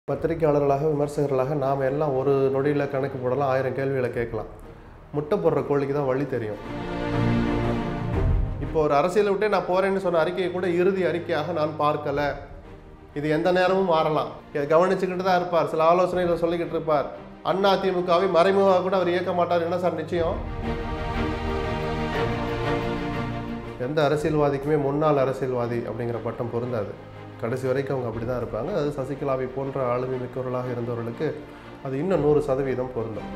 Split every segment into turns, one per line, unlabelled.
பத்திரிகையாளர்களாக விமர்சகர்களாக நாம் எல்லாம் ஒரு நொடியில் கணக்கு போடலாம் ஆயிரம் கேள்விகளை கேட்கலாம் முட்டை போடுற கோழிக்கு தான் வழி தெரியும் இப்போ ஒரு அரசியலை விட்டே நான் போறேன்னு சொன்ன அறிக்கையை கூட இறுதி அறிக்கையாக நான் பார்க்கல இது எந்த நேரமும் மாறலாம் இதை கவனிச்சுக்கிட்டு தான் இருப்பார் சில ஆலோசனைகளை சொல்லிக்கிட்டு இருப்பார் அண்ணா திமுகவை மறைமுகமாக கூட அவர் இயக்க மாட்டார் என்ன சார் நிச்சயம் எந்த அரசியல்வாதிக்குமே முன்னாள் அரசியல்வாதி அப்படிங்கிற பட்டம் பொருந்தாது கடைசி வரைக்கும் அவங்க அப்படி தான் இருப்பாங்க அது சசிகலாவை போன்ற ஆளுமை மிக்கவர்களாக இருந்தவர்களுக்கு அது இன்னும் நூறு சதவீதம் பொருந்தும்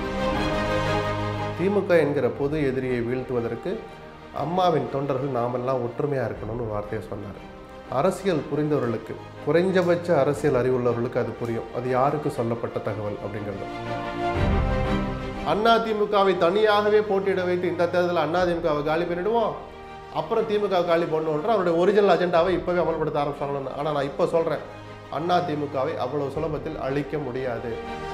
திமுக என்கிற பொது எதிரியை வீழ்த்துவதற்கு அம்மாவின் தொண்டர்கள் நாமெல்லாம் ஒற்றுமையாக இருக்கணும்னு ஒரு வார்த்தையை சொன்னார் அரசியல் புரிந்தவர்களுக்கு குறைஞ்சபட்ச அரசியல் அறிவுள்ளவர்களுக்கு அது புரியும் அது யாருக்கு சொல்லப்பட்ட தகவல் அப்படிங்கிறது அண்ணா திமுகவை தனியாகவே போட்டியிட வைத்து இந்த தேர்தலில் அண்ணா திமுகவை காலி பண்ணிடுவோம் அப்புறம் திமுக காலி பண்ணுன்ற அவருடைய ஒரிஜினல் அஜெண்டாவை இப்போவே அமல்படுத்த ஆரம்பிச்சாங்கன்னு ஆனால் நான் இப்போ சொல்கிறேன் அண்ணா திமுகவை அவ்வளவு சுலபத்தில் அழிக்க முடியாது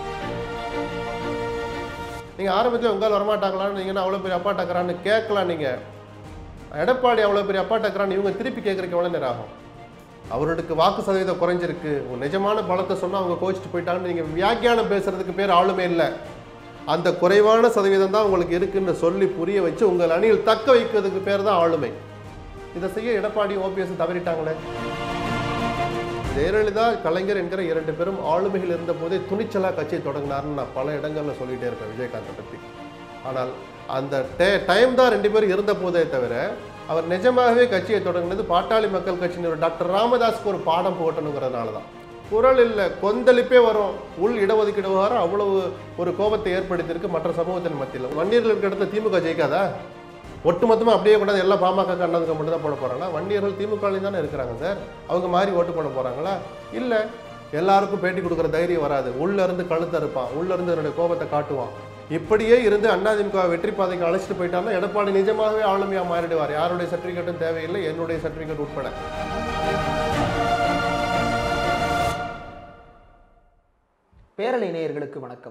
நீங்கள் ஆரம்பத்தில் உங்களால் வரமாட்டாங்களான்னு நீங்கள் அவ்வளோ பெரிய அப்பா டக்கரான்னு கேட்கலாம் நீங்கள் எடப்பாடி அவ்வளோ பெரிய அப்பா டக்கரான்னு இவங்க திருப்பி கேட்குறதுக்கு எவ்வளோ நேரம் ஆகும் அவர்களுக்கு வாக்கு சதவீதம் குறைஞ்சிருக்கு உங்க நிஜமான பலத்தை சொன்னால் அவங்க கோச்சிட்டு போயிட்டாங்கன்னு நீங்கள் வியாக்கியானம் பேசுறதுக்கு பேர் ஆளுமே இல்லை அந்த குறைவான சதவீதம் தான் உங்களுக்கு இருக்குன்னு சொல்லி புரிய வச்சு உங்கள் அணியில் தக்க வைக்கிறதுக்கு பேர் தான் ஆளுமை இதை செய்ய எடப்பாடி ஓபிஎஸ் தவறிட்டாங்களே ஜெயலலிதா கலைஞர் என்கிற இரண்டு பேரும் ஆளுமையில் இருந்த போதே துணிச்சலாக கட்சியை தொடங்கினார்னு நான் பல இடங்களில் சொல்லிகிட்டே இருப்பேன் விஜயகாந்தை பற்றி ஆனால் அந்த டே டைம் தான் ரெண்டு பேரும் இருந்த போதே தவிர அவர் நிஜமாகவே கட்சியை தொடங்கினது பாட்டாளி மக்கள் கட்சியினர் டாக்டர் ராமதாஸ்க்கு ஒரு பாடம் போட்டணுங்கிறதுனால தான் குரல் இல்லை கொந்தளிப்பே வரும் உள் இடஒதுக்கீடு விவகாரம் அவ்வளவு ஒரு கோபத்தை ஏற்படுத்தியிருக்கு மற்ற சமூகத்தின் மத்தியில் வன்னியர்கள் இருக்க இடத்துல திமுக ஜெயிக்காதா ஒட்டுமொத்தமாக அப்படியே கொண்டாந்து எல்லாம் பாமக அண்ணாதுக்கு மட்டும் தான் போட போகிறாங்களா வன்னியர்கள் திமுகலையும் தானே இருக்கிறாங்க சார் அவங்க மாதிரி ஓட்டு போட போகிறாங்களா இல்லை எல்லாருக்கும் பேட்டி கொடுக்குற தைரியம் வராது உள்ள இருந்து கழுத்த இருப்பான் உள்ள இருந்து என்னுடைய கோபத்தை காட்டுவான் இப்படியே இருந்து அதிமுக வெற்றி பாதைக்கு அழைச்சிட்டு போயிட்டாங்கன்னா எடப்பாடி நிஜமாகவே ஆளுமையாக மாறிடுவார் யாருடைய சர்டிஃபிகேட்டும் தேவையில்லை என்னுடைய சர்டிஃபிகேட் உட்பட
பேரலை நேயர்களுக்கு வணக்கம்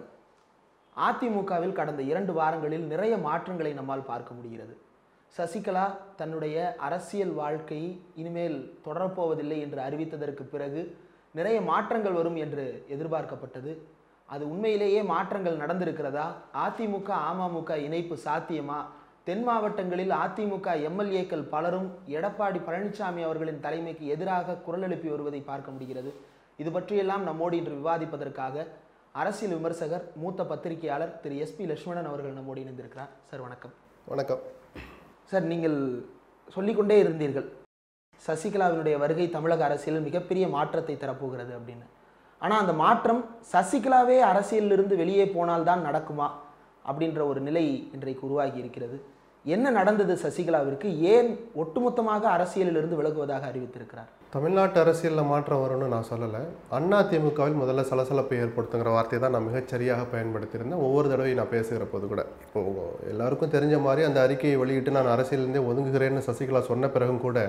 அதிமுகவில் கடந்த இரண்டு வாரங்களில் நிறைய மாற்றங்களை நம்மால் பார்க்க முடிகிறது சசிகலா தன்னுடைய அரசியல் வாழ்க்கை இனிமேல் தொடரப்போவதில்லை என்று அறிவித்ததற்கு பிறகு நிறைய மாற்றங்கள் வரும் என்று எதிர்பார்க்கப்பட்டது அது உண்மையிலேயே மாற்றங்கள் நடந்திருக்கிறதா அதிமுக அமமுக இணைப்பு சாத்தியமா தென் மாவட்டங்களில் அதிமுக எம்எல்ஏக்கள் பலரும் எடப்பாடி பழனிசாமி அவர்களின் தலைமைக்கு எதிராக குரல் எழுப்பி வருவதை பார்க்க முடிகிறது இது பற்றியெல்லாம் நம்மோடு இன்று விவாதிப்பதற்காக அரசியல் விமர்சகர் மூத்த பத்திரிகையாளர் திரு எஸ்பி லட்சுமணன் அவர்கள் நம்மோடு இணைந்திருக்கிறார் சார் வணக்கம்
வணக்கம்
சார் நீங்கள் சொல்லிக்கொண்டே இருந்தீர்கள் சசிகலாவினுடைய வருகை தமிழக அரசியலில் மிகப்பெரிய மாற்றத்தை தரப்போகிறது அப்படின்னு ஆனால் அந்த மாற்றம் சசிகலாவே அரசியலிலிருந்து வெளியே போனால்தான் நடக்குமா அப்படின்ற ஒரு நிலை இன்றைக்கு உருவாகி இருக்கிறது என்ன நடந்தது சசிகலாவிற்கு ஏன் ஒட்டுமொத்தமாக அரசியலிலிருந்து விலகுவதாக அறிவித்திருக்கிறார்
தமிழ்நாட்டு அரசியலில் மாற்றம் வரும்னு நான் சொல்லலை அண்ணா திமுகவில் முதல்ல சலசலப்பை ஏற்படுத்துங்கிற வார்த்தையை தான் நான் மிகச்சரியாக பயன்படுத்தியிருந்தேன் ஒவ்வொரு தடவையும் நான் பேசுகிற போது கூட இப்போ உங்க எல்லாருக்கும் தெரிஞ்ச மாதிரி அந்த அறிக்கையை வெளியிட்டு நான் அரசியலிருந்தே ஒதுங்குகிறேன்னு சசிகலா சொன்ன பிறகும் கூட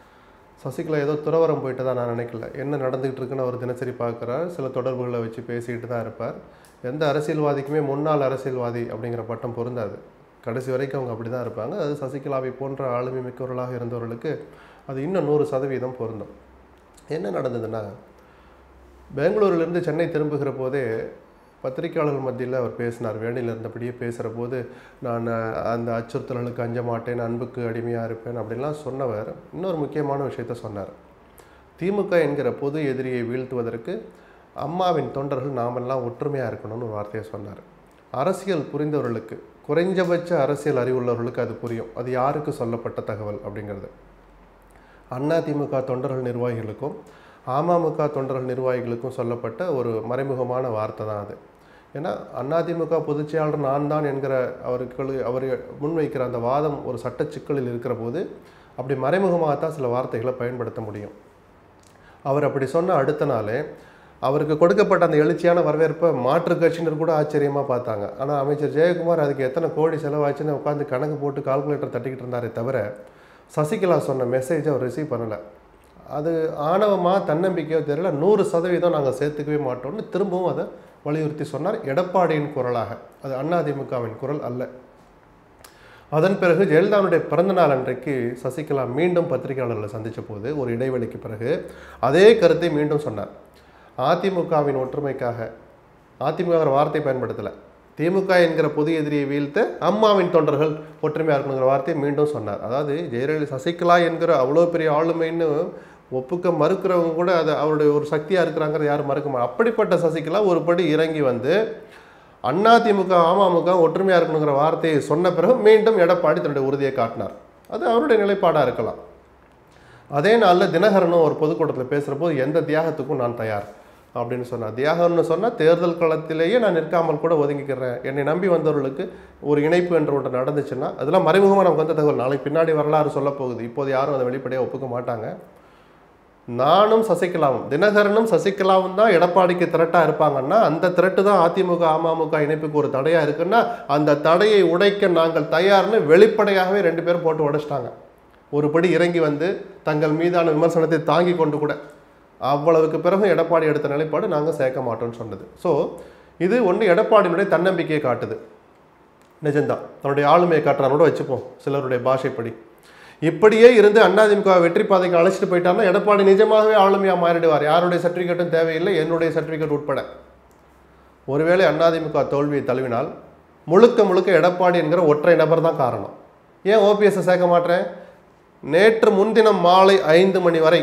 சசிகலா ஏதோ துறவரம் போயிட்டு தான் நான் நினைக்கல என்ன நடந்துகிட்டு இருக்குன்னு அவர் தினசரி பார்க்குறார் சில தொடர்புகளை வச்சு பேசிக்கிட்டு தான் இருப்பார் எந்த அரசியல்வாதிக்குமே முன்னாள் அரசியல்வாதி அப்படிங்கிற பட்டம் பொருந்தாது கடைசி வரைக்கும் அவங்க அப்படி தான் இருப்பாங்க அது சசிகலாவை போன்ற ஆளுமை மிக்கவர்களாக இருந்தவர்களுக்கு அது இன்னும் நூறு சதவீதம் பொருந்தும் என்ன நடந்ததுன்னா பெங்களூரிலிருந்து சென்னை திரும்புகிற போதே பத்திரிகையாளர்கள் மத்தியில் அவர் பேசினார் வேணியில் இருந்தபடியே பேசுகிற போது நான் அந்த அச்சுறுத்தல்களுக்கு அஞ்ச மாட்டேன் அன்புக்கு அடிமையாக இருப்பேன் அப்படின்லாம் சொன்னவர் இன்னொரு முக்கியமான விஷயத்த சொன்னார் திமுக என்கிற பொது எதிரியை வீழ்த்துவதற்கு அம்மாவின் தொண்டர்கள் நாமெல்லாம் ஒற்றுமையாக இருக்கணும்னு ஒரு வார்த்தையை சொன்னார் அரசியல் புரிந்தவர்களுக்கு குறைஞ்சபட்ச அரசியல் அறிவுள்ளவர்களுக்கு அது புரியும் அது யாருக்கு சொல்லப்பட்ட தகவல் அப்படிங்கிறது அண்ணா திமுக தொண்டர்கள் நிர்வாகிகளுக்கும் அமமுக தொண்டர்கள் நிர்வாகிகளுக்கும் சொல்லப்பட்ட ஒரு மறைமுகமான வார்த்தை தான் அது ஏன்னா அதிமுக பொதுச் செயலாளர் நான் தான் என்கிற அவருக்கு அவர் முன்வைக்கிற அந்த வாதம் ஒரு சட்ட சிக்கலில் இருக்கிற போது அப்படி மறைமுகமாகத்தான் சில வார்த்தைகளை பயன்படுத்த முடியும் அவர் அப்படி சொன்ன அடுத்த நாளே அவருக்கு கொடுக்கப்பட்ட அந்த எழுச்சியான வரவேற்பை மாற்றுக் கட்சியினர் கூட ஆச்சரியமாக பார்த்தாங்க ஆனால் அமைச்சர் ஜெயக்குமார் அதுக்கு எத்தனை கோடி செலவாச்சுன்னு உட்காந்து கணக்கு போட்டு கால்குலேட்டர் தட்டிக்கிட்டு இருந்தாரே தவிர சசிகலா சொன்ன மெசேஜை அவர் ரிசீவ் பண்ணலை அது ஆணவமாக தன்னம்பிக்கையோ தெரியல நூறு சதவீதம் நாங்கள் சேர்த்துக்கவே மாட்டோம்னு திரும்பவும் அதை வலியுறுத்தி சொன்னார் எடப்பாடியின் குரலாக அது அதிமுகவின் குரல் அல்ல அதன் பிறகு ஜெயலலிதாவுடைய பிறந்த நாள் அன்றைக்கு சசிகலா மீண்டும் பத்திரிகையாளர்களை சந்தித்த போது ஒரு இடைவெளிக்கு பிறகு அதே கருத்தை மீண்டும் சொன்னார் அதிமுகவின் ஒற்றுமைக்காக அதிமுகங்கிற வார்த்தை பயன்படுத்தலை திமுக என்கிற பொது எதிரியை வீழ்த்த அம்மாவின் தொண்டர்கள் ஒற்றுமையாக இருக்கணுங்கிற வார்த்தையை மீண்டும் சொன்னார் அதாவது ஜெயலலிதா சசிகலா என்கிற அவ்வளோ பெரிய ஆளுமைன்னு ஒப்புக்க மறுக்கிறவங்க கூட அது அவருடைய ஒரு சக்தியாக இருக்கிறாங்கிறத யாரும் மறுக்க மாட்டாங்க அப்படிப்பட்ட சசிகலா ஒரு படி இறங்கி வந்து அதிமுக அமமுக ஒற்றுமையாக இருக்கணுங்கிற வார்த்தையை சொன்ன பிறகு மீண்டும் எடப்பாடி தன்னுடைய உறுதியை காட்டினார் அது அவருடைய நிலைப்பாடாக இருக்கலாம் அதே நாளில் தினகரனும் ஒரு பொதுக்கூட்டத்தில் பேசுகிற போது எந்த தியாகத்துக்கும் நான் தயார் அப்படின்னு சொன்னார் தியாகம்னு சொன்னால் தேர்தல் களத்திலேயே நான் நிற்காமல் கூட ஒதுங்கிக்கிறேன் என்னை நம்பி வந்தவர்களுக்கு ஒரு இணைப்பு என்ற ஒன்று நடந்துச்சுன்னா அதெல்லாம் மறைமுகமாக நமக்கு வந்த தகவல் நாளைக்கு பின்னாடி வரலாறு சொல்ல போகுது இப்போது யாரும் அதை வெளிப்படையாக ஒப்புக்க மாட்டாங்க நானும் சசிகலாவும் தினகரனும் சசிகலாவும் தான் எடப்பாடிக்கு திரட்டா இருப்பாங்கன்னா அந்த திரட்டு தான் அதிமுக அமமுக இணைப்புக்கு ஒரு தடையா இருக்குன்னா அந்த தடையை உடைக்க நாங்கள் தயார்னு வெளிப்படையாகவே ரெண்டு பேரும் போட்டு உடைச்சிட்டாங்க ஒரு படி இறங்கி வந்து தங்கள் மீதான விமர்சனத்தை தாங்கி கொண்டு கூட அவ்வளவுக்கு பிறகு எடப்பாடி எடுத்த நிலைப்பாடு நாங்கள் சேர்க்க மாட்டோம்னு சொன்னது ஸோ இது ஒன்று எடப்பாடியினுடைய தன்னம்பிக்கையை காட்டுது நிஜம்தான் தன்னுடைய ஆளுமையை காட்டுறானோட வச்சுப்போம் சிலருடைய பாஷைப்படி இப்படியே இருந்து அதிமுக வெற்றி பாதைக்கு அழைச்சிட்டு போயிட்டாருன்னா எடப்பாடி நிஜமாகவே ஆளுமையாக மாறிடுவார் யாருடைய சர்டிஃபிகேட்டும் தேவையில்லை என்னுடைய சர்டிஃபிகேட் உட்பட ஒருவேளை அதிமுக தோல்வியை தழுவினால் முழுக்க முழுக்க எடப்பாடி என்கிற ஒற்றை நபர் தான் காரணம் ஏன் ஓபிஎஸ்ஸை சேர்க்க மாட்டேன் நேற்று முன்தினம் மாலை ஐந்து மணி வரை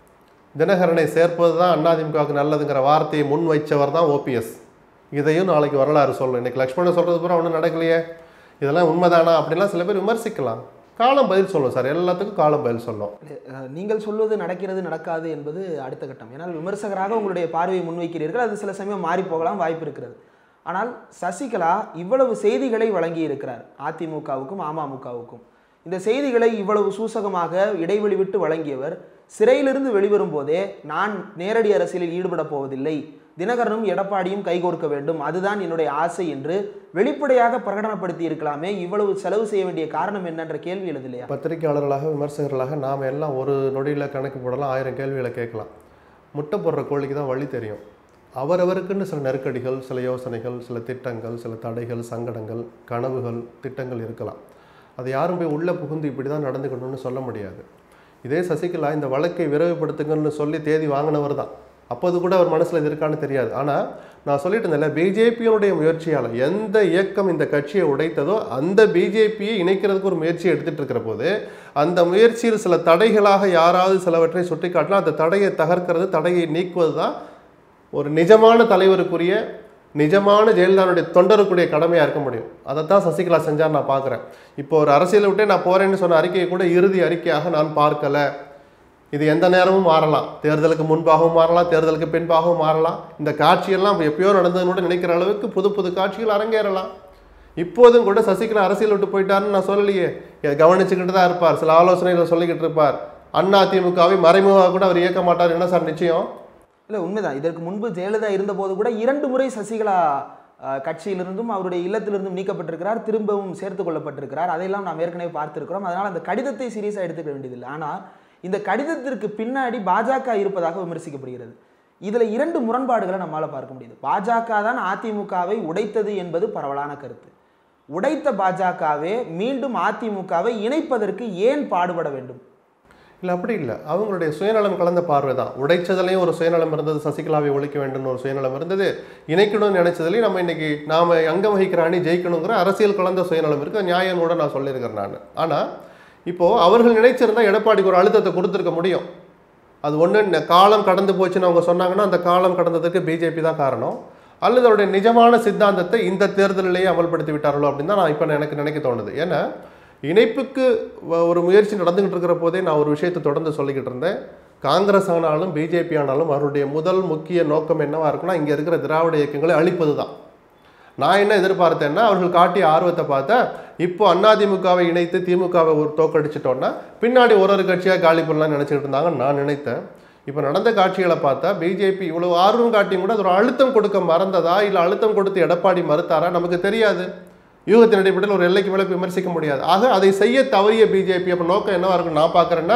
தினகரனை சேர்ப்பது தான் அதிமுகவுக்கு நல்லதுங்கிற வார்த்தையை முன் வைச்சவர் தான் ஓபிஎஸ் இதையும் நாளைக்கு வரலாறு சொல்லணும் இன்னைக்கு லக்ஷ்மணன் சொல்கிறது பூரா ஒன்றும் நடக்கலையே இதெல்லாம் உண்மைதானா அப்படிலாம் சில பேர் விமர்சிக்கலாம் காலம் பதில் சொல்லும் சார் எல்லாத்துக்கும் காலம் பதில் சொல்லும்
அஹ், நீங்கள் சொல்வது நடக்கிறது நடக்காது என்பது அடுத்த கட்டம் ஏன்னால் விமர்சகராக உங்களுடைய பார்வையை முன்வைக்கிறீர்கள் அது சில சமயம் மாறி போகலாம் வாய்ப்பு இருக்கிறது ஆனால் சசிகலா இவ்வளவு செய்திகளை வழங்கி இருக்கிறார் அதிமுகவுக்கும் அமமுகவுக்கும் இந்த செய்திகளை இவ்வளவு சூசகமாக இடைவெளி விட்டு வழங்கியவர் சிறையிலிருந்து வெளிவரும் போதே நான் நேரடி அரசியலில் ஈடுபட போவதில்லை தினகரனும் எடப்பாடியும் கைகோர்க்க வேண்டும் அதுதான் என்னுடைய ஆசை என்று வெளிப்படையாக பிரகடனப்படுத்தி இருக்கலாமே இவ்வளவு செலவு செய்ய வேண்டிய காரணம் என்னன்ற கேள்வி எழுது இல்லையா
பத்திரிகையாளர்களாக விமர்சகர்களாக நாம் எல்லாம் ஒரு நொடியில் கணக்கு போடலாம் ஆயிரம் கேள்விகளை கேட்கலாம் முட்டை போடுற கோழிக்கு தான் வழி தெரியும் அவரவருக்குன்னு சில நெருக்கடிகள் சில யோசனைகள் சில திட்டங்கள் சில தடைகள் சங்கடங்கள் கனவுகள் திட்டங்கள் இருக்கலாம் அது யாரும் போய் உள்ளே புகுந்து இப்படி தான் நடந்துக்கணும்னு சொல்ல முடியாது இதே சசிகலா இந்த வழக்கை விரைவுபடுத்துங்கன்னு சொல்லி தேதி வாங்கினவர் தான் அப்போது கூட அவர் மனசில் இது இருக்கான்னு தெரியாது ஆனால் நான் சொல்லிட்டு இருந்தேன்ல பிஜேபியினுடைய முயற்சியால் எந்த இயக்கம் இந்த கட்சியை உடைத்ததோ அந்த பிஜேபியை இணைக்கிறதுக்கு ஒரு முயற்சி எடுத்துட்டு இருக்கிற போது அந்த முயற்சியில் சில தடைகளாக யாராவது சிலவற்றை சுட்டிக்காட்டினா அந்த தடையை தகர்க்கிறது தடையை நீக்குவது தான் ஒரு நிஜமான தலைவருக்குரிய நிஜமான ஜெயலலிதாவுடைய தொண்டருக்குரிய கடமையாக இருக்க முடியும் அதை தான் சசிகலா செஞ்சார் நான் பார்க்குறேன் இப்போ ஒரு அரசியலை விட்டே நான் போகிறேன்னு சொன்ன அறிக்கையை கூட இறுதி அறிக்கையாக நான் பார்க்கல இது எந்த நேரமும் மாறலாம் தேர்தலுக்கு முன்பாகவும் மாறலாம் தேர்தலுக்கு பின்பாகவும் மாறலாம் இந்த காட்சியெல்லாம் எப்பயோ நடந்ததுன்னு கூட நினைக்கிற அளவுக்கு புது புது காட்சிகள் அரங்கேறலாம் இப்போதும் கூட சசிகலா அரசியல் விட்டு போயிட்டாருன்னு நான் சொல்லலையே இதை கவனிச்சுக்கிட்டு தான் இருப்பார் சில ஆலோசனைகளை சொல்லிக்கிட்டு இருப்பார் அண்ணா திமுகவை மறைமுகமாக கூட அவர் இயக்க மாட்டார் என்ன சார் நிச்சயம்
இல்லை உண்மைதான் இதற்கு முன்பு ஜெயலலிதா இருந்தபோது கூட இரண்டு முறை சசிகலா அஹ், கட்சியிலிருந்தும் அவருடைய இல்லத்திலிருந்தும் நீக்கப்பட்டிருக்கிறார் திரும்பவும் சேர்த்து கொள்ளப்பட்டிருக்கிறார் அதையெல்லாம் நாம் ஏற்கனவே பார்த்திருக்கிறோம் அதனால் அந்த கடிதத்தை சீரியஸாக எடுத்துக்க வேண்டியதில்லை ஆனால் இந்த கடிதத்திற்கு பின்னாடி பாஜக இருப்பதாக விமர்சிக்கப்படுகிறது இதில் இரண்டு முரண்பாடுகளை நம்மால் பார்க்க முடியுது பாஜக தான் அதிமுகவை உடைத்தது என்பது பரவலான கருத்து உடைத்த பாஜகவே மீண்டும் அதிமுகவை இணைப்பதற்கு ஏன் பாடுபட வேண்டும்
இல்லை அப்படி இல்லை அவங்களுடைய சுயநலம் கலந்த பார்வை தான் உடைச்சதுலேயும் ஒரு சுயநலம் இருந்தது சசிகலாவை ஒழிக்க வேண்டும்னு ஒரு சுயநலம் இருந்தது இணைக்கணும்னு நினைச்சதுலேயும் நம்ம இன்னைக்கு நாம அங்கம் வகிக்கிற அணி ஜெயிக்கணுங்கிற அரசியல் கலந்த சுயநலம் இருக்குது நியாயம் கூட நான் சொல்லியிருக்கிறேன் நான் ஆனால் இப்போது அவர்கள் நினைச்சிருந்தா எடப்பாடிக்கு ஒரு அழுத்தத்தை கொடுத்துருக்க முடியும் அது ஒன்று காலம் கடந்து போச்சுன்னு அவங்க சொன்னாங்கன்னா அந்த காலம் கடந்ததுக்கு பிஜேபி தான் காரணம் அல்லது அவருடைய நிஜமான சித்தாந்தத்தை இந்த தேர்தலிலேயே அமல்படுத்தி விட்டார்களோ அப்படின்னு தான் நான் இப்போ எனக்கு நினைக்க தோணுது ஏன்னா இணைப்புக்கு வ- ஒரு முயற்சி நடந்துகிட்டு இருக்கிற போதே நான் ஒரு விஷயத்தை தொடர்ந்து சொல்லிக்கிட்டு இருந்தேன் காங்கிரஸ் ஆனாலும் பிஜேபி ஆனாலும் அவருடைய முதல் முக்கிய நோக்கம் என்னவா இருக்குன்னா இங்கே இருக்கிற திராவிட இயக்கங்களை அழிப்பது தான் நான் என்ன எதிர்பார்த்தேன்னா அவர்கள் காட்டிய ஆர்வத்தை பார்த்தா இப்போ அதிமுகவை இணைத்து திமுகவை ஒரு தோக்கடிச்சிட்டோன்னா பின்னாடி ஒரு ஒரு கட்சியாக காலி பண்ணலாம்னு நினச்சிக்கிட்டு இருந்தாங்கன்னு நான் நினைத்தேன் இப்போ நடந்த காட்சிகளை பார்த்தா பிஜேபி இவ்வளவு ஆர்வம் காட்டியும் கூட அது ஒரு அழுத்தம் கொடுக்க மறந்ததா இல்லை அழுத்தம் கொடுத்து எடப்பாடி மறுத்தாரா நமக்கு தெரியாது யூகத்தின் அடிப்படையில் ஒரு எல்லைக்கு மேலே விமர்சிக்க முடியாது ஆக அதை செய்ய தவறிய பிஜேபி அப்போ நோக்கம் என்னவா இருக்குன்னு நான் பார்க்குறேன்னா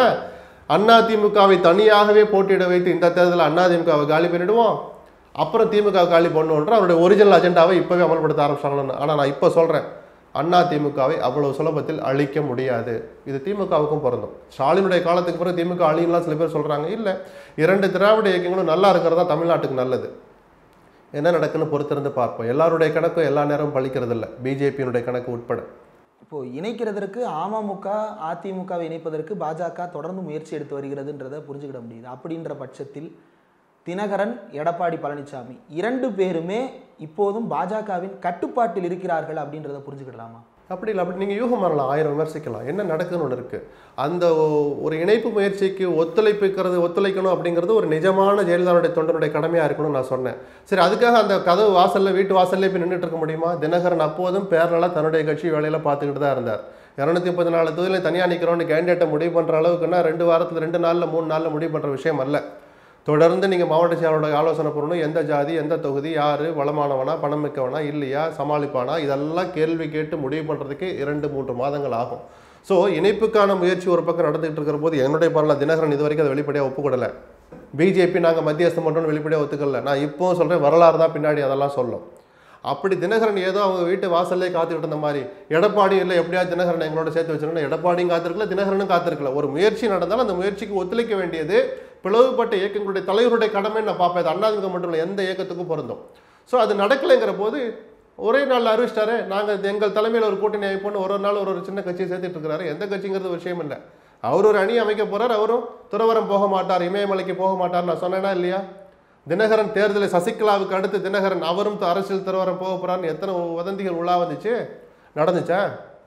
அதிமுகவை தனியாகவே போட்டியிட வைத்து இந்த தேர்தலில் அதிமுகவை காலி பண்ணிடுவோம் அப்புறம் திமுக காலி பண்ணுன்ற அவருடைய ஒரிஜினல் அஜெண்டாவை இப்போவே அமல்படுத்த ஆரம்பிச்சாங்கன்னு ஆனால் நான் இப்போ சொல்கிறேன் அண்ணா திமுகவை அவ்வளவு சுலபத்தில் அழிக்க முடியாது இது திமுகவுக்கும் பொருந்தும் ஸ்டாலினுடைய காலத்துக்கு பிறகு திமுக அழியலாம் சில பேர் சொல்றாங்க இல்லை இரண்டு திராவிட இயக்கங்களும் நல்லா இருக்கிறதா தமிழ்நாட்டுக்கு நல்லது என்ன நடக்குன்னு பொறுத்திருந்து பார்ப்போம் எல்லாருடைய கணக்கும் எல்லா நேரமும் பழிக்கிறது இல்லை பிஜேபியினுடைய கணக்கு உட்பட
இப்போ இணைக்கிறதற்கு அமமுக அதிமுகவை இணைப்பதற்கு பாஜக தொடர்ந்து முயற்சி எடுத்து வருகிறதுன்றதை புரிஞ்சுக்கிட முடியுது அப்படின்ற பட்சத்தில் தினகரன் எடப்பாடி பழனிசாமி இரண்டு பேருமே இப்போதும் பாஜகவின் கட்டுப்பாட்டில் இருக்கிறார்கள் அப்படின்றத புரிஞ்சுக்கிடலாமா
அப்படி இல்லை அப்படி நீங்கள் யூகம் வரலாம் ஆயிரம் விமர்சிக்கலாம் என்ன நடக்குதுன்னு ஒன்று இருக்குது அந்த ஒ- ஒரு இணைப்பு முயற்சிக்கு ஒத்துழைப்புக்கிறது ஒத்துழைக்கணும் அப்படிங்கிறது ஒரு நிஜமான ஜெயலலிதாவுடைய தொண்டனுடைய கடமையாக இருக்கணும்னு நான் சொன்னேன் சரி அதுக்காக அந்த கதவு வாசலில் வீட்டு வாசல்லே போய் நின்றுட்டு இருக்க முடியுமா தினகரன் அப்போதும் பேரலாக தன்னுடைய கட்சி வேலையில் பார்த்துக்கிட்டு தான் இருந்தார் இரநூத்தி முப்பத்தி நாலு தொகுதியில் தனியாக நிற்கிறோன்னு கேண்டிடேட்டை முடிவு பண்ணுற அளவுக்குன்னா ரெண்டு வாரத்தில் ரெண்டு நாளில் மூணு நாளில் முடிவு பண்ணுற விஷயம் அல்ல தொடர்ந்து நீங்கள் மாவட்ட செயலரோட ஆலோசனை பண்ணணும் எந்த ஜாதி எந்த தொகுதி யார் வளமானவனா பணம் மிக்கவனா இல்லையா சமாளிப்பானா இதெல்லாம் கேள்வி கேட்டு முடிவு பண்ணுறதுக்கு இரண்டு மூன்று மாதங்கள் ஆகும் ஸோ இணைப்புக்கான முயற்சி ஒரு பக்கம் நடந்துகிட்டு இருக்கிற போது என்னுடைய பரவாயில்ல தினகரன் இது வரைக்கும் அதை வெளிப்படையாக ஒப்புக்கொடலை பிஜேபி நாங்கள் மத்தியஸ்தம் பண்ணுறோம்னு வெளிப்படையாக ஒத்துக்கல நான் இப்போவும் சொல்கிறேன் வரலாறு தான் பின்னாடி அதெல்லாம் சொல்லும் அப்படி தினகரன் ஏதோ அவங்க வீட்டு வாசல்லே காத்துக்கிட்டு இருந்த மாதிரி எடப்பாடி இல்லை எப்படியாவது தினகரன் எங்களோட சேர்த்து வச்சிருக்கணும் எடப்பாடியும் காத்திருக்கல தினகரனும் காத்திருக்கல ஒரு முயற்சி நடந்தாலும் அந்த முயற்சிக்கு ஒத்துழைக்க வேண்டியது பிளவுபட்ட இயக்கங்களுடைய தலைவருடைய கடமை நான் பார்ப்பேன் இது அண்ணாதிமுக மட்டும் இல்லை எந்த இயக்கத்துக்கும் பொருந்தும் ஸோ அது நடக்கலைங்கிற போது ஒரே நாளில் அறிவிச்சிட்டாரு நாங்கள் எங்கள் தலைமையில் ஒரு கூட்டணி அமைப்போன்னு ஒரு ஒரு நாள் ஒரு ஒரு சின்ன கட்சியை சேர்த்துட்டு இருக்கிறாரு எந்த கட்சிங்கிறது விஷயம் இல்லை அவர் ஒரு அணி அமைக்க போறார் அவரும் துறவரம் போக மாட்டார் இமயமலைக்கு போக மாட்டார் நான் சொன்னேனா இல்லையா தினகரன் தேர்தலை சசிகலாவுக்கு அடுத்து தினகரன் அவரும் த- அரசியல் துறவரம் போக போறான்னு எத்தனை வதந்திகள் உள்ளா வந்துச்சு நடந்துச்சா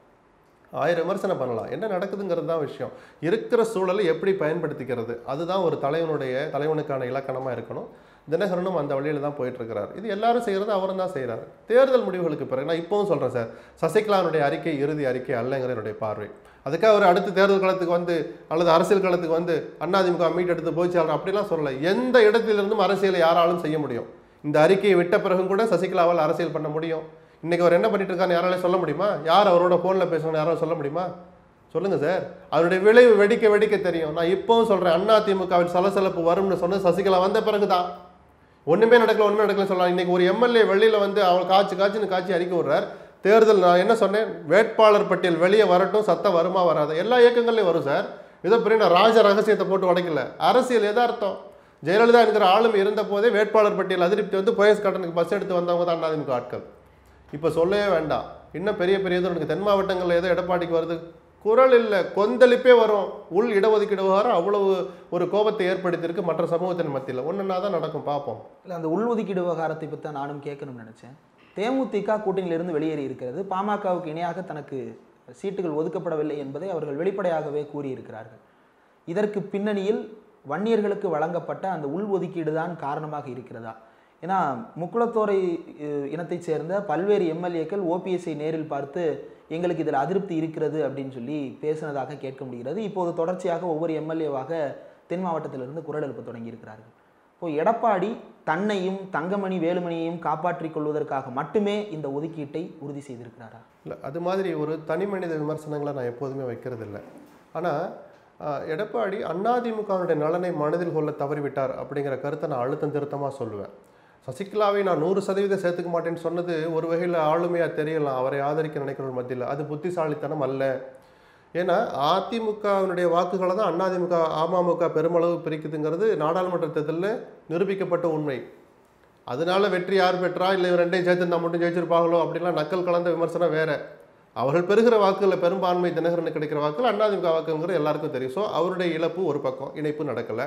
ஆயிரம் விமர்சனம் பண்ணலாம் என்ன நடக்குதுங்கிறது தான் விஷயம் இருக்கிற சூழலை எப்படி பயன்படுத்திக்கிறது அதுதான் ஒரு தலைவனுடைய தலைவனுக்கான இலக்கணமாக இருக்கணும் தினகரனும் அந்த வழியில் தான் போயிட்டு இருக்கிறார் இது எல்லாரும் செய்கிறது அவரும் தான் செய்கிறார் தேர்தல் முடிவுகளுக்கு பிறகு நான் இப்பவும் சொல்கிறேன் சார் சசிகலானுடைய அறிக்கை இறுதி அறிக்கை அல்லங்கிற என்னுடைய பார்வை அதுக்காக அவர் அடுத்த தேர்தல் களத்துக்கு வந்து அல்லது அரசியல் களத்துக்கு வந்து அதிமுக மீட் எடுத்து போய்ச்சாளர் அப்படிலாம் சொல்லலை எந்த இடத்திலிருந்தும் அரசியலை யாராலும் செய்ய முடியும் இந்த அறிக்கையை விட்ட பிறகும் கூட சசிகலாவால் அரசியல் பண்ண முடியும் இன்னைக்கு அவர் என்ன பண்ணிட்டு இருக்கான்னு யாராலையும் சொல்ல முடியுமா யார் அவரோட ஃபோனில் பேசணும்னு யாராலும் சொல்ல முடியுமா சொல்லுங்க சார் அதனுடைய விளைவு வெடிக்க வெடிக்க தெரியும் நான் இப்பவும் சொல்றேன் அண்ணா திமுகவில் சலசலப்பு வரும்னு சொன்னது சசிகலா வந்த பிறகுதான் ஒண்ணுமே நடக்கல ஒண்ணுமே நடக்கல சொல்லலாம் இன்னைக்கு ஒரு எம்எல்ஏ வெளியில வந்து அவள் காய்ச்சி காய்ச்சின்னு காய்ச்சி அறிக்கை விடுறார் தேர்தல் நான் என்ன சொன்னேன் வேட்பாளர் பட்டியல் வெளியே வரட்டும் சத்தம் வருமா வராது எல்லா இயக்கங்கள்லையும் வரும் சார் இதை பெரிய நான் ராஜ ரகசியத்தை போட்டு உடைக்கல அரசியல் எதார்த்தம் ஜெயலலிதா என்கிற ஆளுமை இருந்த போதே வேட்பாளர் பட்டியல் அதிருப்தி வந்து போயஸ் காட்டனுக்கு பஸ் எடுத்து வந்தவங்க தான் அதிமுக ஆட்கள் இப்போ சொல்லவே வேண்டாம் இன்னும் பெரிய பெரிய இது எனக்கு தென் மாவட்டங்களில் ஏதோ எடப்பாடிக்கு வருது குரல் இல்லை கொந்தளிப்பே வரும் உள் இடஒதுக்கீடு விவகாரம் அவ்வளவு ஒரு கோபத்தை ஏற்படுத்தியிருக்கு மற்ற சமூகத்தின் மத்தியில் ஒன்றுனா தான் நடக்கும் பார்ப்போம்
இல்லை அந்த உள்ஒதுக்கீடு விவகாரத்தை பற்றி தான் நானும் கேட்கணும்னு நினச்சேன் தேமுதிக கூட்டணியிலிருந்து வெளியேறி இருக்கிறது பாமகவுக்கு இணையாக தனக்கு சீட்டுகள் ஒதுக்கப்படவில்லை என்பதை அவர்கள் வெளிப்படையாகவே கூறியிருக்கிறார்கள் இதற்கு பின்னணியில் வன்னியர்களுக்கு வழங்கப்பட்ட அந்த உள்ஒதுக்கீடு தான் காரணமாக இருக்கிறதா ஏன்னா முக்குளத்தோரை அஹ், இனத்தைச் சேர்ந்த பல்வேறு எம்எல்ஏக்கள் ஓபிஎஸ்ஐ நேரில் பார்த்து எங்களுக்கு இதில் அதிருப்தி இருக்கிறது அப்படின்னு சொல்லி பேசினதாக கேட்க முடிகிறது இப்போது தொடர்ச்சியாக ஒவ்வொரு எம்எல்ஏவாக தென் மாவட்டத்திலிருந்து குரல் எழுப்ப தொடங்கியிருக்கிறார்கள் இப்போ எடப்பாடி தன்னையும் தங்கமணி வேலுமணியையும் காப்பாற்றிக் கொள்வதற்காக மட்டுமே இந்த ஒதுக்கீட்டை உறுதி செய்திருக்கிறாரா
இல்லை அது மாதிரி ஒரு தனி மனித விமர்சனங்களை நான் எப்போதுமே வைக்கிறது இல்லை ஆனால் எடப்பாடி அதிமுகவினுடைய நலனை மனதில் கொள்ள தவறிவிட்டார் அப்படிங்கிற கருத்தை நான் அழுத்தம் திருத்தமாக சொல்லுவேன் சசிகலாவை நான் நூறு சதவீதம் சேர்த்துக்க மாட்டேன்னு சொன்னது ஒரு வகையில் ஆளுமையாக தெரியலாம் அவரை ஆதரிக்க நினைக்கிறவங்க மத்தியில் அது புத்திசாலித்தனம் அல்ல ஏன்னா அதிமுகவினுடைய வாக்குகளை தான் அதிமுக அமமுக பெருமளவு பிரிக்குதுங்கிறது நாடாளுமன்ற தேர்தலில் நிரூபிக்கப்பட்ட உண்மை அதனால வெற்றி யார் பெற்றா இல்லை இவன் ரெண்டையும் சேர்த்து இருந்தால் மட்டும் ஜெயிச்சிருப்பாங்களோ அப்படிலாம் நக்கல் கலந்த விமர்சனம் வேற அவர்கள் பெறுகிற வாக்குகளில் பெரும்பான்மை தினகரனுக்கு கிடைக்கிற வாக்குகள் அதிமுக வாக்குங்கிறது எல்லாருக்கும் தெரியும் ஸோ அவருடைய இழப்பு ஒரு பக்கம் இணைப்பு நடக்கலை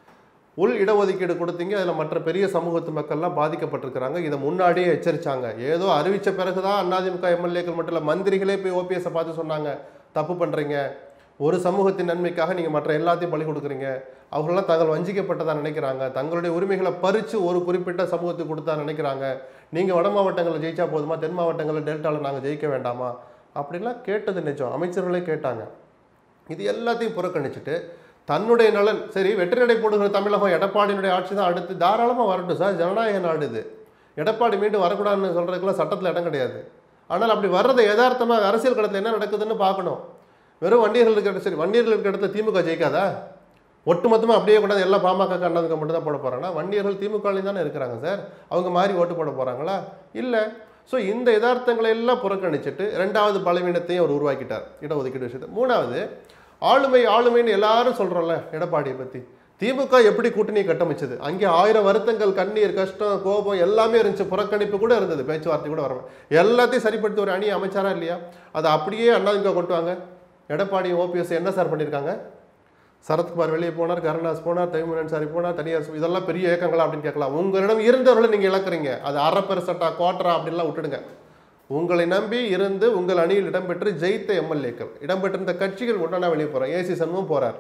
உள் இடஒதுக்கீடு கொடுத்தீங்க அதில் மற்ற பெரிய சமூகத்து மக்கள்லாம் பாதிக்கப்பட்டிருக்கிறாங்க இதை முன்னாடியே எச்சரிச்சாங்க ஏதோ அறிவித்த பிறகு தான் அதிமுக எம்எல்ஏக்கள் மட்டும் இல்லை மந்திரிகளே போய் ஓபிஎஸ்ஸை பார்த்து சொன்னாங்க தப்பு பண்ணுறீங்க ஒரு சமூகத்தின் நன்மைக்காக நீங்கள் மற்ற எல்லாத்தையும் பலி கொடுக்குறீங்க அவர்களெல்லாம் தாங்கள் வஞ்சிக்கப்பட்டதா நினைக்கிறாங்க தங்களுடைய உரிமைகளை பறித்து ஒரு குறிப்பிட்ட சமூகத்துக்கு கொடுத்தா நினைக்கிறாங்க நீங்கள் வட மாவட்டங்களில் ஜெயிச்சா போதுமா தென் மாவட்டங்களில் டெல்டாவில் நாங்கள் ஜெயிக்க வேண்டாமா அப்படிலாம் கேட்டது நிஜம் அமைச்சர்களே கேட்டாங்க இது எல்லாத்தையும் புறக்கணிச்சுட்டு தன்னுடைய நலன் சரி வெற்றி நடை போடுகிற தமிழகம் எடப்பாடியினுடைய ஆட்சி தான் அடுத்து தாராளமாக வரட்டும் சார் ஜனநாயக நாடு இது எடப்பாடி மீண்டும் வரக்கூடாதுன்னு சொல்கிறதுக்குலாம் சட்டத்தில் இடம் கிடையாது ஆனால் அப்படி வர்றதை யதார்த்தமாக அரசியல் களத்தில் என்ன நடக்குதுன்னு பார்க்கணும் வெறும் வண்டியர்கள் இருக்கிற சரி வண்டியர்கள் இருக்கிற இடத்துல திமுக ஜெயிக்காதா ஒட்டுமொத்தமாக அப்படியே கொண்டாந்து எல்லாம் பாமக கண்டதுக்கு மட்டும் தான் போட போகிறாங்கன்னா வண்டியர்கள் திமுகலையும் தானே இருக்கிறாங்க சார் அவங்க மாறி ஓட்டு போட போகிறாங்களா இல்லை ஸோ இந்த யதார்த்தங்களை எல்லாம் புறக்கணிச்சிட்டு ரெண்டாவது பலவீனத்தையும் அவர் உருவாக்கிட்டார் இடஒதுக்கீடு விஷயத்தை மூணாவது ஆளுமை ஆளுமைன்னு எல்லாரும் சொல்கிறோம்ல எடப்பாடியை பற்றி திமுக எப்படி கூட்டணி கட்டமைச்சது அங்கே ஆயிரம் வருத்தங்கள் கண்ணீர் கஷ்டம் கோபம் எல்லாமே இருந்துச்சு புறக்கணிப்பு கூட இருந்தது பேச்சுவார்த்தை கூட வரணும் எல்லாத்தையும் சரிப்படுத்தி ஒரு அணி அமைச்சாரா இல்லையா அதை அப்படியே அண்ணாதிமுக கொண்டு வாங்க எடப்பாடி ஓபிஎஸ் என்ன சார் பண்ணியிருக்காங்க சரத்குமார் வெளியே போனார் கருணாஸ் போனார் தைமுரன் சாரி போனார் தனியார் சு- இதெல்லாம் பெரிய இயக்கங்களா அப்படின்னு கேட்கலாம் உங்களிடம் இருந்தவர்களை நீங்கள் இழக்கிறீங்க அது அரை பெருசட்டா குவார்டரா அப்படின்லாம் விட்டுடுங்க உங்களை நம்பி இருந்து உங்கள் அணியில் இடம்பெற்று ஜெயித்த எம்எல்ஏக்கள் இடம்பெற்றிருந்த கட்சிகள் உடனே வெளியே போகிறார் ஏசி சண்முகம் போறார்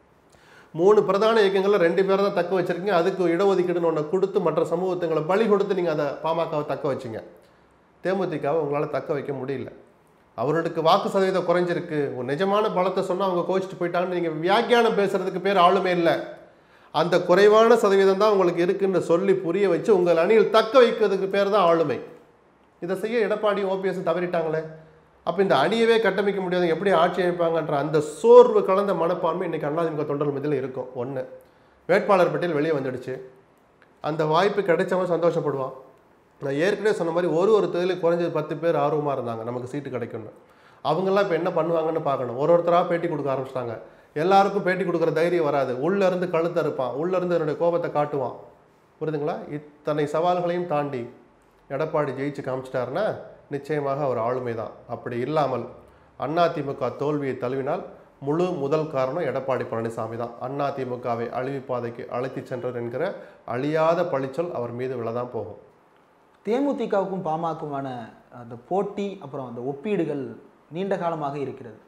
மூணு பிரதான இயக்கங்களில் ரெண்டு பேரை தான் தக்க வச்சிருக்கீங்க அதுக்கு இடஒதுக்கீடுன்னு ஒன்று கொடுத்து மற்ற சமூகத்துங்களை பலி கொடுத்து நீங்கள் அதை பாமகவை தக்க வச்சிங்க தேமுதிகவை உங்களால் தக்க வைக்க முடியல அவர்களுக்கு வாக்கு சதவீதம் குறைஞ்சிருக்கு ஒரு நிஜமான பலத்தை சொன்னால் அவங்க கோச்சிட்டு போயிட்டாங்கன்னு நீங்கள் வியாக்கியானம் பேசுறதுக்கு பேர் ஆளுமே இல்லை அந்த குறைவான சதவீதம் தான் உங்களுக்கு இருக்குன்னு சொல்லி புரிய வச்சு உங்கள் அணியில் தக்க வைக்கிறதுக்கு பேர் தான் ஆளுமை இதை செய்ய எடப்பாடி ஓபிஎஸ் தவறிட்டாங்களே அப்போ இந்த அணியவே கட்டமைக்க முடியாது எப்படி ஆட்சி அமைப்பாங்கன்ற அந்த சோர்வு கலந்த மனப்பான்மை இன்னைக்கு அண்ணாதிமுக தொண்டர் மத்தியில் இருக்கும் ஒன்று வேட்பாளர் பட்டியல் வெளியே வந்துடுச்சு அந்த வாய்ப்பு கிடைச்சவன் சந்தோஷப்படுவான் நான் ஏற்கனவே சொன்ன மாதிரி ஒரு ஒரு தொழிலுக்கு குறைஞ்சது பத்து பேர் ஆர்வமாக இருந்தாங்க நமக்கு சீட்டு கிடைக்கும்னு அவங்கெல்லாம் இப்போ என்ன பண்ணுவாங்கன்னு பார்க்கணும் ஒரு ஒருத்தராக பேட்டி கொடுக்க ஆரம்பிச்சிட்டாங்க எல்லாருக்கும் பேட்டி கொடுக்குற தைரியம் வராது உள்ள இருந்து கழுத்த இருப்பான் உள்ள இருந்து என்னுடைய கோபத்தை காட்டுவான் புரியுதுங்களா இத்தனை சவால்களையும் தாண்டி எடப்பாடி ஜெயிச்சு காமிச்சிட்டாருன்னா நிச்சயமாக அவர் ஆளுமை தான் அப்படி இல்லாமல் அதிமுக தோல்வியை தழுவினால் முழு முதல் காரணம் எடப்பாடி பழனிசாமி தான் அதிமுகவை அழிவுப்பாதைக்கு அழைத்துச் சென்றார் என்கிற அழியாத பழிச்சொல் அவர் மீது விழதான் போகும்
தேமுதிகவுக்கும் பாமகவுமான அந்த போட்டி அப்புறம் அந்த ஒப்பீடுகள் நீண்ட காலமாக இருக்கிறது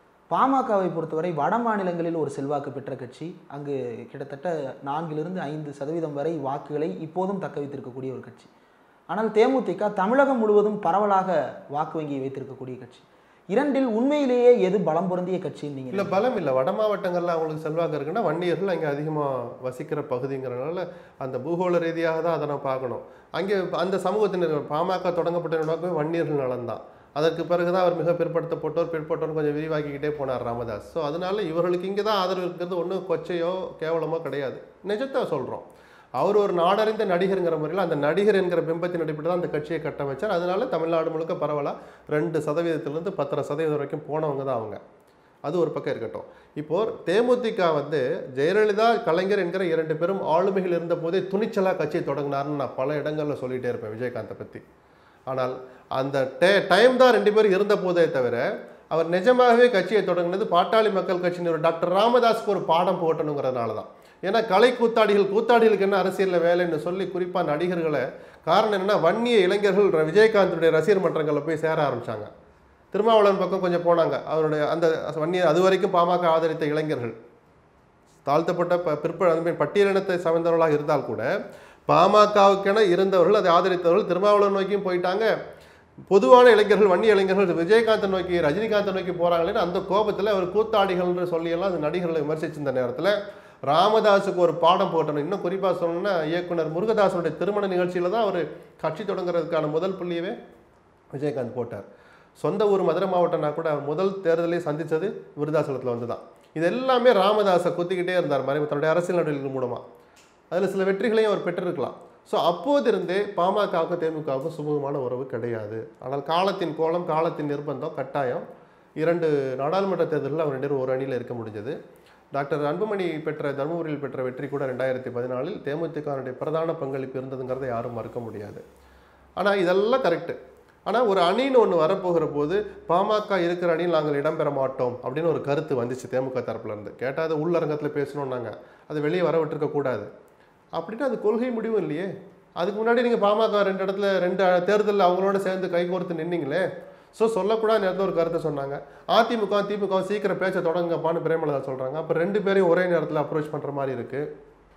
பாமகவை பொறுத்தவரை வட மாநிலங்களில் ஒரு செல்வாக்கு பெற்ற கட்சி அங்கு கிட்டத்தட்ட நான்கிலிருந்து ஐந்து சதவீதம் வரை வாக்குகளை இப்போதும் தக்க வைத்திருக்கக்கூடிய ஒரு கட்சி ஆனால் தேமுதிக தமிழகம் முழுவதும் பரவலாக வாக்கு வங்கியை வைத்திருக்கக்கூடிய கட்சி இரண்டில் உண்மையிலேயே எது பலம் பொருந்திய கட்சின்னு நீங்க
இல்லை பலம் இல்லை வட மாவட்டங்களில் அவங்களுக்கு செல்வாக்கு இருக்குன்னா வன்னியர்கள் அங்கே அதிகமாக வசிக்கிற பகுதிங்கிறனால அந்த பூகோள ரீதியாக தான் அதை நான் பார்க்கணும் அங்கே அந்த சமூகத்தினர் பாமக தொடங்கப்பட்ட நோக்கமே வன்னியர்கள் நலன்தான் அதற்கு பிறகு தான் அவர் மிக பிற்படுத்தப்பட்டோர் பிற்பட்டோர் கொஞ்சம் விரிவாக்கிக்கிட்டே போனார் ராமதாஸ் ஸோ அதனால இவர்களுக்கு இங்கே தான் ஆதரவு இருக்கிறது ஒன்றும் கொச்சையோ கேவலமோ கிடையாது நிஜத்தை சொல்கிறோம் அவர் ஒரு நாடறிந்த நடிகருங்கிற முறையில் அந்த நடிகர் என்கிற பிம்பத்தின் அடிப்படையில் தான் அந்த கட்சியை கட்டமைச்சார் அதனால தமிழ்நாடு முழுக்க பரவலாக ரெண்டு சதவீதத்திலிருந்து பத்தரை சதவீதம் வரைக்கும் போனவங்க தான் அவங்க அது ஒரு பக்கம் இருக்கட்டும் இப்போ தேமுதிக வந்து ஜெயலலிதா கலைஞர் என்கிற இரண்டு பேரும் ஆளுமைகள் இருந்த போதே துணிச்சலாக கட்சியை தொடங்கினார்னு நான் பல இடங்களில் சொல்லிகிட்டே இருப்பேன் விஜயகாந்தை பற்றி ஆனால் அந்த டே டைம் தான் ரெண்டு பேரும் இருந்த போதே தவிர அவர் நிஜமாகவே கட்சியை தொடங்கினது பாட்டாளி மக்கள் கட்சியினர் டாக்டர் ராமதாஸ்க்கு ஒரு பாடம் போட்டணுங்கிறதுனால தான் ஏன்னா கலை கூத்தாடிகள் கூத்தாடிகளுக்கு என்ன அரசியலில் வேலைன்னு சொல்லி குறிப்பாக நடிகர்களை காரணம் என்னன்னா வன்னிய இளைஞர்கள் ர- விஜயகாந்துடைய ரசிகர் மன்றங்களில் போய் சேர ஆரம்பிச்சாங்க திருமாவளவன் பக்கம் கொஞ்சம் போனாங்க அவருடைய அந்த வன்னிய அது வரைக்கும் பாமக ஆதரித்த இளைஞர்கள் தாழ்த்தப்பட்ட ப பிற்ப அந்த மாதிரி பட்டியலினத்தை சார்ந்தவர்களாக இருந்தால் கூட பாமகவுக்கென இருந்தவர்கள் அதை ஆதரித்தவர்கள் திருமாவளவன் நோக்கியும் போயிட்டாங்க பொதுவான இளைஞர்கள் வன்னி இளைஞர்கள் விஜயகாந்தை நோக்கி ரஜினிகாந்தை நோக்கி போகிறாங்களேன்னு அந்த கோபத்தில் அவர் கூத்தாடிகள்னு சொல்லியெல்லாம் அந்த நடிகர்களை விமர்சிச்சிருந்த நேரத்தில் ராமதாஸுக்கு ஒரு பாடம் போட்டணும் இன்னும் குறிப்பாக சொல்லணும்னா இயக்குனர் முருகதாசனுடைய திருமண நிகழ்ச்சியில் தான் அவர் கட்சி தொடங்குறதுக்கான முதல் புள்ளியவே விஜயகாந்த் போட்டார் சொந்த ஊர் மதுரை மாவட்டம்னா கூட அவர் முதல் தேர்தலை சந்தித்தது விருதாசலத்தில் வந்து தான் இது எல்லாமே ராமதாஸை குத்திக்கிட்டே இருந்தார் மறைவு தன்னுடைய அரசியல் நடவடிக்கைகள் மூலமாக அதில் சில வெற்றிகளையும் அவர் பெற்றிருக்கலாம் ஸோ அப்போதிருந்தே பாமகவுக்கும் தேமுகவுக்கும் சுமூகமான உறவு கிடையாது ஆனால் காலத்தின் கோலம் காலத்தின் நிர்பந்தம் கட்டாயம் இரண்டு நாடாளுமன்ற தேர்தலில் அவர் ரெண்டு பேரும் ஒரு அணியில் இருக்க முடிஞ்சது டாக்டர் அன்புமணி பெற்ற தருமபுரியில் பெற்ற வெற்றி கூட ரெண்டாயிரத்தி பதினாலில் தேமுதிகனுடைய பிரதான பங்களிப்பு இருந்ததுங்கிறதை யாரும் மறுக்க முடியாது ஆனால் இதெல்லாம் கரெக்டு ஆனால் ஒரு அணின்னு ஒன்று வரப்போகிற போது பாமக இருக்கிற அணியில் நாங்கள் இடம்பெற மாட்டோம் அப்படின்னு ஒரு கருத்து வந்துச்சு தேமுக தரப்புல இருந்து கேட்டால் அது உள்ளரங்கத்தில் பேசணும் நாங்கள் அதை வெளியே வர விட்டுருக்க கூடாது அப்படின்னா அது கொள்கை முடிவும் இல்லையே அதுக்கு முன்னாடி நீங்கள் பாமக ரெண்டு இடத்துல ரெண்டு தேர்தலில் அவங்களோட சேர்ந்து கைகோர்த்து நின்னீங்களே ஸோ சொல்லக்கூடாது நேரத்தில் ஒரு கருத்தை சொன்னாங்க அதிமுக திமுக சீக்கிரம் பேச்ச தொடங்கப்பான்னு பிரேமலதா சொல்கிறாங்க அப்போ ரெண்டு பேரையும் ஒரே நேரத்தில் அப்ரோச் பண்ணுற மாதிரி இருக்குது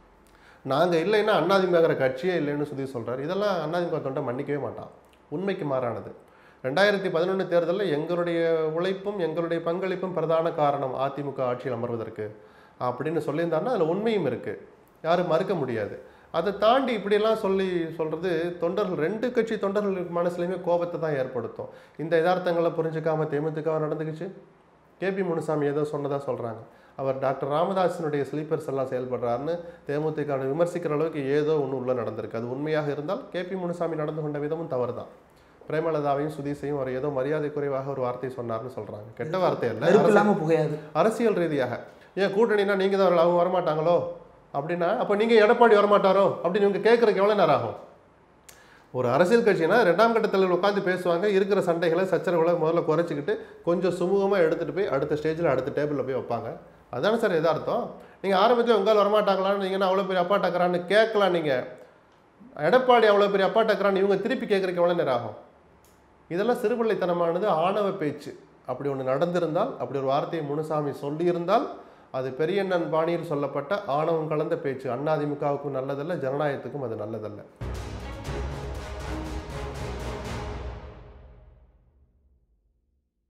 நாங்கள் இல்லைன்னா அண்ணாதிமுகங்கிற கட்சியே இல்லைன்னு சுதி சொல்கிறார் இதெல்லாம் அண்ணாதிமுக தொண்டை மன்னிக்கவே மாட்டான் உண்மைக்கு மாறானது ரெண்டாயிரத்தி பதினொன்று தேர்தலில் எங்களுடைய உழைப்பும் எங்களுடைய பங்களிப்பும் பிரதான காரணம் அதிமுக ஆட்சியில் அமர்வதற்கு அப்படின்னு சொல்லியிருந்தாருன்னா அதில் உண்மையும் இருக்குது யாரும் மறுக்க முடியாது அதை தாண்டி இப்படியெல்லாம் சொல்லி சொல்கிறது தொண்டர்கள் ரெண்டு கட்சி தொண்டர்கள் மனசுலையுமே கோபத்தை தான் ஏற்படுத்தும் இந்த யதார்த்தங்களை புரிஞ்சுக்காம தேமுதிக நடந்துக்குச்சு கேபி முனுசாமி ஏதோ சொன்னதா சொல்கிறாங்க அவர் டாக்டர் ராமதாஸினுடைய ஸ்லீப்பர்ஸ் எல்லாம் செயல்படுறாருன்னு தேமுதிக விமர்சிக்கிற அளவுக்கு ஏதோ ஒன்று உள்ள நடந்திருக்கு அது உண்மையாக இருந்தால் கேபி முனுசாமி நடந்து கொண்ட விதமும் தவறு தான் பிரேமலதாவையும் சுதீஷையும் ஒரு ஏதோ மரியாதை குறைவாக ஒரு வார்த்தை சொன்னார்னு சொல்றாங்க கெட்ட வார்த்தை அல்ல
நெருப்பு இல்லாம புகையாது
அரசியல் ரீதியாக ஏன் கூட்டணினா நீங்க தான் வரல, அவங்க வரமாட்டாங்களோ அப்படின்னா அப்போ நீங்க எடப்பாடி வரமாட்டாரோ அப்படின்னு இவங்க கேட்கறதுக்கு எவ்வளவு நேரம் ஆகும் ஒரு அரசியல் கட்சினா ரெண்டாம் கட்டத்தில் உட்காந்து பேசுவாங்க இருக்கிற சண்டைகளை சச்சரவுகளை முதல்ல குறைச்சிக்கிட்டு கொஞ்சம் சுமூகமாக எடுத்துகிட்டு போய் அடுத்த ஸ்டேஜில் அடுத்த டேபிளில் போய் வைப்பாங்க அதானே சார் எதார்த்தம் நீங்கள் ஆரம்பத்தில் உங்களால் வரமாட்டாங்களான்னு நீங்கள் அவ்வளோ பெரிய அப்பா டக்கரான்னு கேட்கலாம் நீங்கள் எடப்பாடி அவ்வளோ பெரிய அப்பா டக்கரான்னு இவங்க திருப்பி கேட்குறதுக்கு எவ்வளோ நேரம் ஆகும் இதெல்லாம் சிறுபிள்ளைத்தனமானது ஆணவ பேச்சு அப்படி ஒன்று நடந்திருந்தால் அப்படி ஒரு வார்த்தையை முனுசாமி சொல்லியிருந்தால் அது பெரியண்ணன் பாணியில் சொல்லப்பட்ட ஆணவம் கலந்த பேச்சு அண்ணாதிமுகவுக்கும் நல்லதல்ல ஜனநாயகத்துக்கும் அது நல்லதல்ல